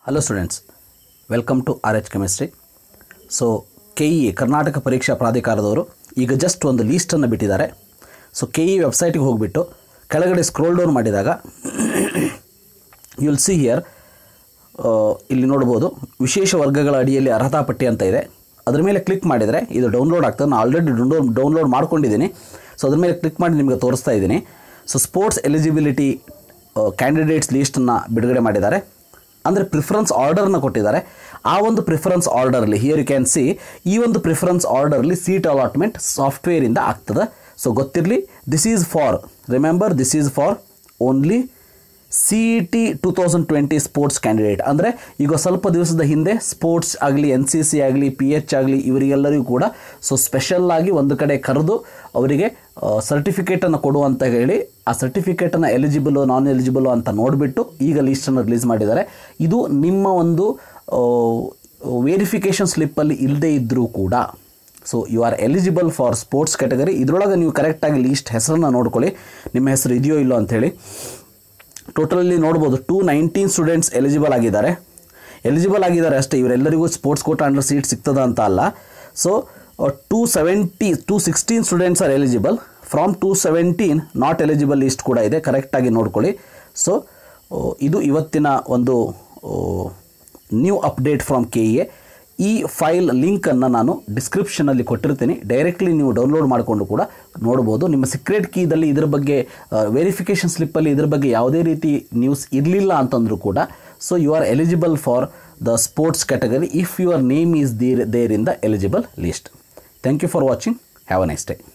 hello students welcome to R H chemistry so K E Karnataka ಪರೀಕ್ಷಾ ಪ್ರಾಧಿಕಾರದವರು ಈಗ just ಒಂದು ಲೀಸ್ಟನ್ನು ಬಿಟ್ಟಿದ್ದಾರೆ ಸೊ ಕೆ ಇ ವೆಬ್ಸೈಟಿಗೆ ಹೋಗಿಬಿಟ್ಟು ಕೆಳಗಡೆ ಸ್ಕ್ರೋಲ್ ಡೌನ್ ಮಾಡಿದಾಗ ಯುಲ್ ಸಿ ಹಿಯರ್ ಇಲ್ಲಿ ನೋಡ್ಬೋದು ವಿಶೇಷ ವರ್ಗಗಳ ಅಡಿಯಲ್ಲಿ ಅರ್ಹತಾ ಪಟ್ಟಿ ಅಂತ ಇದೆ ಅದ್ರ ಮೇಲೆ ಕ್ಲಿಕ್ ಮಾಡಿದರೆ ಇದು ಡೌನ್ಲೋಡ್ ಆಗ್ತದೆ ನಾನು ಆಲ್ರೆಡಿ ಡೌನ್ಲೋಡ್ ಡೌನ್ಲೋಡ್ ಮಾಡ್ಕೊಂಡಿದ್ದೀನಿ ಸೊ ಅದ್ರ ಮೇಲೆ ಕ್ಲಿಕ್ ಮಾಡಿ ನಿಮಗೆ ತೋರಿಸ್ತಾ ಇದ್ದೀನಿ ಸೊ ಸ್ಪೋರ್ಟ್ಸ್ ಎಲಿಜಿಬಿಲಿಟಿ ಕ್ಯಾಂಡಿಡೇಟ್ಸ್ ಲೀಸ್ಟನ್ನು ಬಿಡುಗಡೆ ಮಾಡಿದ್ದಾರೆ ಅಂದರೆ ಪ್ರಿಫರೆನ್ಸ್ ಆರ್ಡರ್ನ ಕೊಟ್ಟಿದ್ದಾರೆ ಆ ಒಂದು ಪ್ರಿಫರೆನ್ಸ್ ಆರ್ಡರ್ಲಿ ಹಿಯರ್ ಯು ಕ್ಯಾನ್ ಸಿ ಈ ಒಂದು ಪ್ರಿಫರೆನ್ಸ್ ಆರ್ಡರ್ಲಿ ಸೀಟ್ ಅಲಾಟ್ಮೆಂಟ್ ಸಾಫ್ಟ್ವೇರಿಂದ ಆಗ್ತದೆ ಸೊ ಗೊತ್ತಿರಲಿ this is for remember this is for only C E T two thousand twenty sports candidate ಅಂದರೆ ಈಗ ಸ್ವಲ್ಪ ದಿವಸದ ಹಿಂದೆ ಸ್ಪೋರ್ಟ್ಸ್ ಆಗಲಿ ಎನ್ ಸಿ ಸಿ ಆಗಲಿ ಪಿ ಎಚ್ ಆಗಲಿ ಇವರಿಗೆಲ್ಲರಿಗೂ ಕೂಡ ಸೊ ಸ್ಪೆಷಲ್ ಆಗಿ ಒಂದು ಕಡೆ ಕರೆದು ಅವರಿಗೆ ಸರ್ಟಿಫಿಕೇಟನ್ನು ಕೊಡು ಅಂತ ಹೇಳಿ ಆ ಸರ್ಟಿಫಿಕೇಟನ್ನು ಎಲಿಜಿಬಲ್ ನಾನ್ ಎಲಿಜಿಬಲ್ ಅಂತ ನೋಡಿಬಿಟ್ಟು ಈಗ ಲೀಸ್ಟನ್ನು ರಿಲೀಸ್ ಮಾಡಿದ್ದಾರೆ ಇದು ನಿಮ್ಮ ಒಂದು ವೇರಿಫಿಕೇಷನ್ ಸ್ಲಿಪ್ಪಲ್ಲಿ ಇಲ್ಲದೇ ಇದ್ದರೂ ಕೂಡ so you are eligible for sports category ಇದರೊಳಗೆ ನೀವು ಕರೆಕ್ಟಾಗಿ ಲೀಸ್ಟ್ ಹೆಸರನ್ನು ನೋಡ್ಕೊಳ್ಳಿ ನಿಮ್ಮ ಹೆಸರು ಇದೆಯೋ ಇಲ್ಲೋ ಅಂಥೇಳಿ ಟೋಟಲಲ್ಲಿ ನೋಡ್ಬೋದು ಟೂ ನೈನ್ಟೀನ್ ಸ್ಟೂಡೆಂಟ್ಸ್ ಎಲಿಜಿಬಲ್ ಆಗಿದ್ದಾರೆ ಎಲಿಜಿಬಲ್ ಆಗಿದ್ದಾರೆ ಅಷ್ಟೇ ಇವರೆಲ್ಲರಿಗೂ ಸ್ಪೋರ್ಟ್ಸ್ ಕೋಟ ಅಂಡರ್ ಸೀಟ್ ಸಿಗ್ತದ ಅಂತ ಅಲ್ಲ so two seventy two sixteen students are eligible from two seventeen not eligible list ಕೂಡ ಇದೆ ಕರೆಕ್ಟಾಗಿ ನೋಡ್ಕೊಳ್ಳಿ ಸೊ ಇದು ಇವತ್ತಿನ ಒಂದು new update from K A E file ಲಿಂಕನ್ನು ನಾನು ಡಿಸ್ಕ್ರಿಪ್ಷನಲ್ಲಿ ಕೊಟ್ಟಿರ್ತೀನಿ ಡೈರೆಕ್ಟ್ಲಿ ನೀವು ಡೌನ್ಲೋಡ್ ಮಾಡಿಕೊಂಡು ಕೂಡ ನೋಡ್ಬೋದು ನಿಮ್ಮ ಸೀಕ್ರೆಟ್ ಕೀದಲ್ಲಿ ಇದ್ರ ಬಗ್ಗೆ ವೆರಿಫಿಕೇಷನ್ ಸ್ಲಿಪ್ಪಲ್ಲಿ ಇದ್ರ ಬಗ್ಗೆ ಯಾವುದೇ ರೀತಿ ನ್ಯೂಸ್ ಇರಲಿಲ್ಲ ಅಂತಂದರೂ ಕೂಡ so you are eligible for the sports category if your name is there there in the eligible list thank you for watching have a nice day